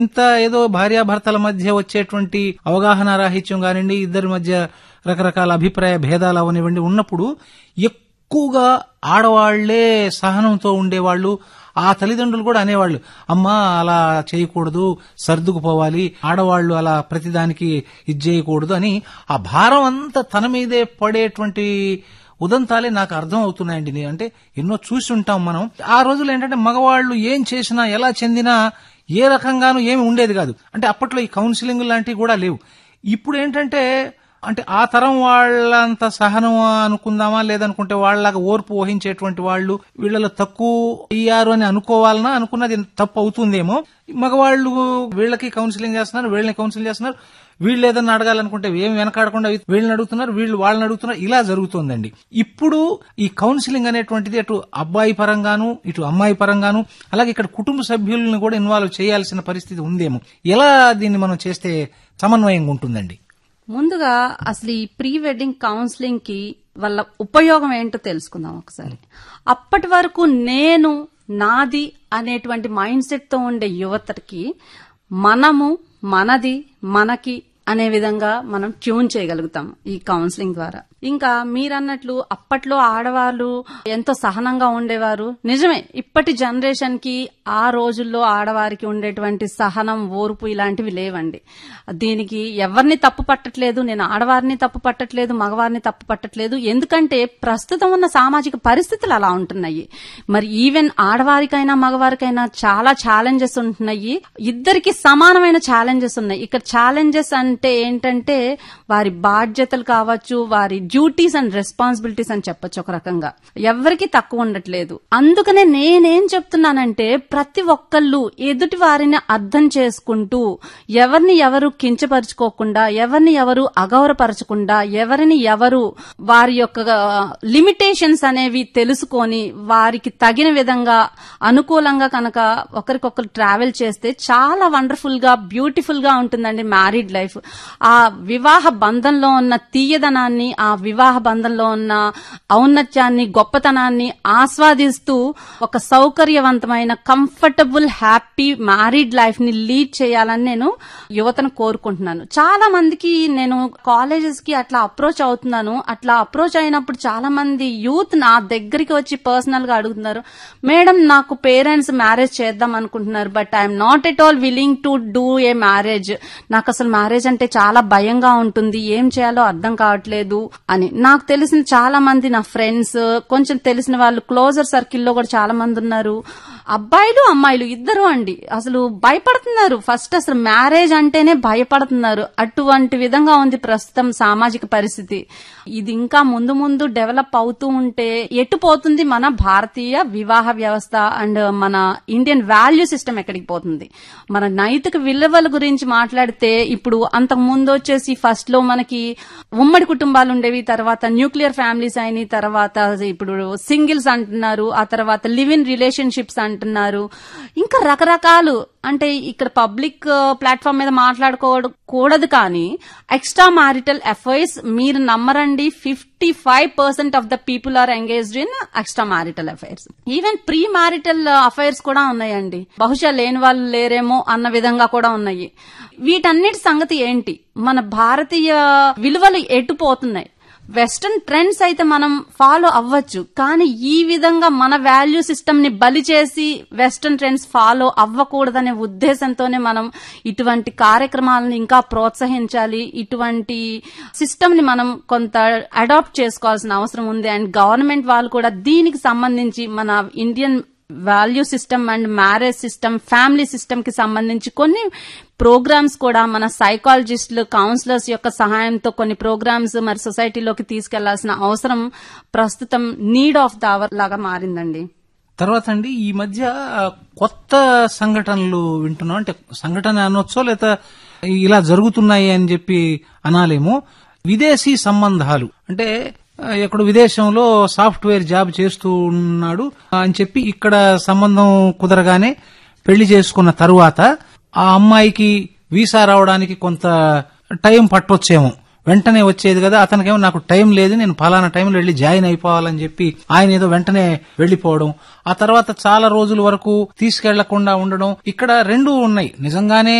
ఇంత ఏదో భార్యాభర్తల మధ్య వచ్చేటువంటి అవగాహన రాహిత్యం కానివ్వండి ఇద్దరి మధ్య రకరకాల అభిప్రాయ భేదాలు అవనివ్వండి ఉన్నప్పుడు ఎక్కువగా ఆడవాళ్లే సహనంతో ఉండేవాళ్ళు ఆ తల్లిదండ్రులు కూడా అనేవాళ్ళు అమ్మా అలా చేయకూడదు సర్దుకుపోవాలి ఆడవాళ్లు అలా ప్రతిదానికి ఇది చేయకూడదు అని ఆ భారం అంతా తన మీదే పడేటువంటి ఉదంతాలే నాకు అర్థం అవుతున్నాయండి నేను అంటే ఎన్నో చూసి ఉంటాం మనం ఆ రోజులు ఏంటంటే మగవాళ్ళు ఏం చేసినా ఎలా చెందినా ఏ రకంగానూ ఏమి ఉండేది కాదు అంటే అప్పట్లో ఈ కౌన్సిలింగ్ లాంటివి కూడా లేవు ఇప్పుడు ఏంటంటే అంటే ఆ తరం వాళ్ళంత సహనం అనుకుందామా లేదనుకుంటే వాళ్ళలాగా ఓర్పు వహించేటువంటి వాళ్ళు వీళ్ళలో తక్కువ అయ్యారు అని అనుకోవాలనా అనుకున్నది తప్పు అవుతుందేమో మగవాళ్ళు వీళ్ళకి కౌన్సిలింగ్ చేస్తున్నారు వీళ్ళని కౌన్సిలింగ్ చేస్తున్నారు వీళ్ళు ఏదన్నా అడగాలనుకుంటే ఏం వెనకాడకుండా వీళ్ళని అడుగుతున్నారు వీళ్ళు వాళ్ళని అడుగుతున్నారు ఇలా జరుగుతోందండి ఇప్పుడు ఈ కౌన్సిలింగ్ అనేటువంటిది అటు అబ్బాయి పరంగాను ఇటు అమ్మాయి పరంగాను అలాగే ఇక్కడ కుటుంబ సభ్యులను కూడా ఇన్వాల్వ్ చేయాల్సిన పరిస్థితి ఉందేమో ఎలా దీన్ని మనం చేస్తే సమన్వయంగా ఉంటుందండి ముందుగా అసలు ఈ ప్రీ వెడ్డింగ్ కౌన్సిలింగ్ కి వాళ్ళ ఉపయోగం ఏంటో తెలుసుకుందాం ఒకసారి అప్పటి వరకు నేను నాది అనేటువంటి మైండ్ సెట్ తో ఉండే యువతకి మనము మనది మనకి అనే విధంగా మనం ట్యూన్ చేయగలుగుతాం ఈ కౌన్సిలింగ్ ద్వారా ఇంకా మీరన్నట్లు అప్పట్లో ఆడవాళ్ళు ఎంతో సహనంగా ఉండేవారు నిజమే ఇప్పటి జనరేషన్ కి ఆ రోజుల్లో ఆడవారికి ఉండేటువంటి సహనం ఓర్పు ఇలాంటివి లేవండి దీనికి ఎవరిని తప్పు పట్టట్లేదు నేను ఆడవారిని తప్పు పట్టట్లేదు మగవారిని తప్పు పట్టట్లేదు ఎందుకంటే ప్రస్తుతం ఉన్న సామాజిక పరిస్థితులు అలా ఉంటున్నాయి మరి ఈవెన్ ఆడవారికైనా మగవారికైనా చాలా ఛాలెంజెస్ ఉంటున్నాయి ఇద్దరికి సమానమైన ఛాలెంజెస్ ఉన్నాయి ఇక్కడ ఛాలెంజెస్ అంటే ఏంటంటే వారి బాధ్యతలు కావచ్చు వారి డ్యూటీస్ అండ్ రెస్పాన్సిబిలిటీస్ అని చెప్పొచ్చు ఒక రకంగా ఎవరికి తక్కువ ఉండట్లేదు అందుకనే నేనేం చెప్తున్నానంటే ప్రతి ఒక్కళ్ళు ఎదుటి వారిని అర్థం చేసుకుంటూ ఎవరిని ఎవరు కించపరుచుకోకుండా ఎవరిని ఎవరు అగౌరపరచకుండా ఎవరిని ఎవరు వారి యొక్క లిమిటేషన్స్ అనేవి తెలుసుకొని వారికి తగిన విధంగా అనుకూలంగా కనుక ఒకరికొకరు ట్రావెల్ చేస్తే చాలా వండర్ఫుల్ గా బ్యూటిఫుల్ గా ఉంటుందండి మ్యారీడ్ లైఫ్ ఆ వివాహ బంధంలో ఉన్న తీయదనాన్ని ఆ వివాహ బంధంలో ఉన్న ఔన్నత్యాన్ని గొప్పతనాన్ని ఆస్వాదిస్తూ ఒక సౌకర్యవంతమైన కంఫర్టబుల్ హ్యాపీ మ్యారీడ్ లైఫ్ ని లీడ్ చేయాలని నేను యువతను కోరుకుంటున్నాను చాలా మందికి నేను కాలేజెస్ కి అట్లా అప్రోచ్ అవుతున్నాను అట్లా అప్రోచ్ అయినప్పుడు చాలా మంది యూత్ నా దగ్గరికి వచ్చి పర్సనల్ గా అడుగుతున్నారు మేడం నాకు పేరెంట్స్ మ్యారేజ్ చేద్దాం అనుకుంటున్నారు but I'm not at all willing to do a marriage నాకు అసలు మ్యారేజ్ అంటే చాలా భయంగా ఉంటుంది ఏం చేయాలో అర్థం కావట్లేదు అని నాకు తెలిసిన చాలా మంది నా ఫ్రెండ్స్ కొంచెం తెలిసిన వాళ్ళు క్లోజర్ సర్కిల్లో కూడా చాలా మంది ఉన్నారు అబ్బాయిలు అమ్మాయిలు ఇద్దరు అండి అసలు భయపడుతున్నారు ఫస్ట్ అసలు మ్యారేజ్ అంటేనే భయపడుతున్నారు అటువంటి విధంగా ఉంది ప్రస్తుతం సామాజిక పరిస్థితి ఇది ఇంకా ముందు ముందు డెవలప్ అవుతూ ఉంటే ఎటు పోతుంది మన భారతీయ వివాహ వ్యవస్థ అండ్ మన ఇండియన్ వాల్యూ సిస్టమ్ ఎక్కడికి పోతుంది మన నైతిక విలువల గురించి మాట్లాడితే ఇప్పుడు అంతకు ముందు వచ్చేసి ఫస్ట్ లో మనకి ఉమ్మడి కుటుంబాలు ఉండేవి తర్వాత న్యూక్లియర్ ఫ్యామిలీస్ అయినాయి తర్వాత ఇప్పుడు సింగిల్స్ అంటున్నారు ఆ తర్వాత లివ్ ఇన్ రిలేషన్షిప్స్ అంటున్నారు ఇంకా రకరకాలు అంటే ఇక్కడ పబ్లిక్ ప్లాట్ఫామ్ మీద మాట్లాడుకోకూడదు కానీ ఎక్స్ట్రా మ్యారిటల్ అఫైర్స్ మీరు నమ్మరండి fifty five percent of the people are engaged in extra marital affairs even pre marital affairs కూడా ఉన్నాయండి బహుశా లేని వాళ్ళు లేరేమో అన్న విధంగా కూడా ఉన్నాయి వీటన్నిటి సంగతి ఏంటి మన భారతీయ విలువలు ఎటుపోతున్నాయి వెస్టర్న్ ట్రెండ్స్ అయితే మనం ఫాలో అవ్వచ్చు కానీ ఈ విధంగా మన వాల్యూ సిస్టమ్ ని బలి చేసి వెస్టర్న్ ట్రెండ్స్ ఫాలో అవ్వకూడదనే ఉద్దేశంతోనే మనం ఇటువంటి కార్యక్రమాలను ఇంకా ప్రోత్సహించాలి ఇటువంటి సిస్టమ్ ని మనం కొంత అడాప్ట్ చేసుకోవాల్సిన అవసరం ఉంది అండ్ గవర్నమెంట్ వాళ్ళు కూడా దీనికి సంబంధించి మన Indian value system and marriage system family system కి సంబంధించి కొన్ని ప్రోగ్రామ్స్ కూడా మన సైకాలజిస్టులు కౌన్సిలర్స్ యొక్క సహాయంతో కొన్ని ప్రోగ్రామ్స్ మరి సొసైటీలోకి తీసుకెళ్లాల్సిన అవసరం ప్రస్తుతం నీడ్ ఆఫ్ ద అవర్ లాగా మారిందండి తర్వాత అండి ఈ మధ్య కొత్త సంఘటనలు వింటున్నాం అంటే సంఘటన అనొచ్చో లేదా ఇలా జరుగుతున్నాయి అని చెప్పి అనాలేమో విదేశీ సంబంధాలు అంటే ఎక్కడ విదేశంలో సాఫ్ట్వేర్ జాబ్ చేస్తూ ఉన్నాడు అని చెప్పి ఇక్కడ సంబంధం కుదరగానే పెళ్లి చేసుకున్న తరువాత ఆ అమ్మాయికి వీసా రావడానికి కొంత టైం పట్టొచ్చేమో వెంటనే వచ్చేది కదా అతనికేమో నాకు టైం లేదు నేను ఫలానా టైంలో వెళ్ళి జాయిన్ అయిపోవాలని చెప్పి ఆయన ఏదో వెంటనే వెళ్లిపోవడం ఆ తర్వాత చాలా రోజుల వరకు తీసుకెళ్లకుండా ఉండడం ఇక్కడ రెండు ఉన్నాయి నిజంగానే